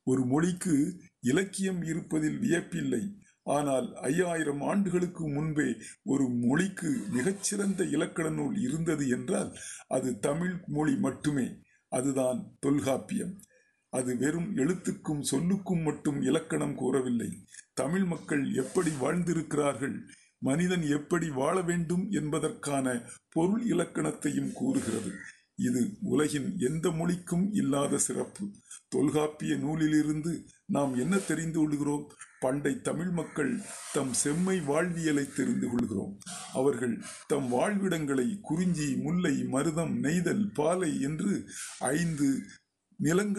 ஒரு மொழிக்கு இலக்கியம் இருப்பதில் வியப்பில்லை ஆனால் ஐயாயிரம் ஆண்டுகளுக்கு முன்பே ஒரு மொழிக்கு மிகச்சிறந்த இலக்கண நூல் இருந்தது என்றால் அது தமிழ் மொழி மட்டுமே அதுதான் தொல்காப்பியம் அது வெறும் எழுத்துக்கும் சொல்லுக்கும் மட்டும் இலக்கணம் கூறவில்லை தமிழ் மக்கள் எப்படி வாழ்ந்திருக்கிறார்கள் மனிதன் எப்படி வாழ வேண்டும் என்பதற்கான பொருள் இலக்கணத்தையும் கூறுகிறது இது உலகின் எந்த மொழிக்கும் இல்லாத சிறப்பு தொல்காப்பிய நூலிலிருந்து நாம் என்ன தெரிந்து கொள்கிறோம் பண்டை தமிழ் மக்கள் தம் செம்மை வாழ்வியலை தெரிந்து கொள்கிறோம் அவர்கள் தம் வாழ்விடங்களை குறிஞ்சி முல்லை மருதம் நெய்தல் பாலை என்று ஐந்து நிலங்கள்